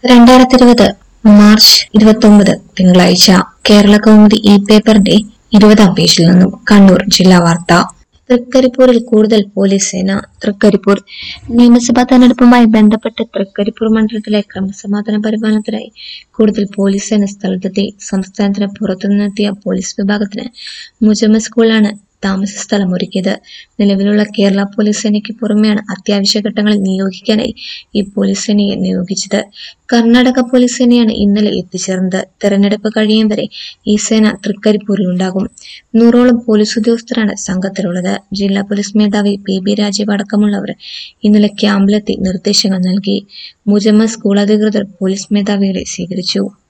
രണ്ടായിരത്തി ഇരുപത് മാർച്ച് ഇരുപത്തി ഒമ്പത് തിങ്കളാഴ്ച കേരള കൗമുദി ഇ പേപ്പറിന്റെ ഇരുപതാം പേജിൽ നിന്നും കണ്ണൂർ ജില്ലാ വാർത്ത തൃക്കരിപ്പൂരിൽ കൂടുതൽ പോലീസ് സേന തൃക്കരിപ്പൂർ നിയമസഭാ തെരഞ്ഞെടുപ്പുമായി ബന്ധപ്പെട്ട് തൃക്കരിപ്പൂർ മണ്ഡലത്തിലെ ക്രമസമാധാന പരിപാലനത്തിനായി കൂടുതൽ പോലീസ് സേന സ്ഥലത്തെത്തി സംസ്ഥാനത്തിന് പുറത്തുനിന്നെത്തിയ പോലീസ് വിഭാഗത്തിന് മുജമ്മ സ്കൂളിലാണ് താമസ സ്ഥലം ഒരുക്കിയത് നിലവിലുള്ള കേരള പോലീസ് സേനയ്ക്ക് പുറമെയാണ് അത്യാവശ്യ ഘട്ടങ്ങളിൽ നിയോഗിക്കാനായി ഈ പോലീസ് സേനയെ നിയോഗിച്ചത് കർണാടക പോലീസ് സേനയാണ് ഇന്നലെ എത്തിച്ചേർന്നത് തെരഞ്ഞെടുപ്പ് കഴിയും വരെ ഈ സേന തൃക്കരിപ്പൂരിൽ ഉണ്ടാകും നൂറോളം പോലീസ് ഉദ്യോഗസ്ഥരാണ് സംഘത്തിലുള്ളത് ജില്ലാ പോലീസ് മേധാവി പി ബി രാജീവ് അടക്കമുള്ളവർ ഇന്നലെ ക്യാമ്പിലെത്തി നിർദ്ദേശങ്ങൾ നൽകി മുജമ്മ സ്കൂൾ അധികൃതർ പോലീസ് മേധാവികളെ സ്വീകരിച്ചു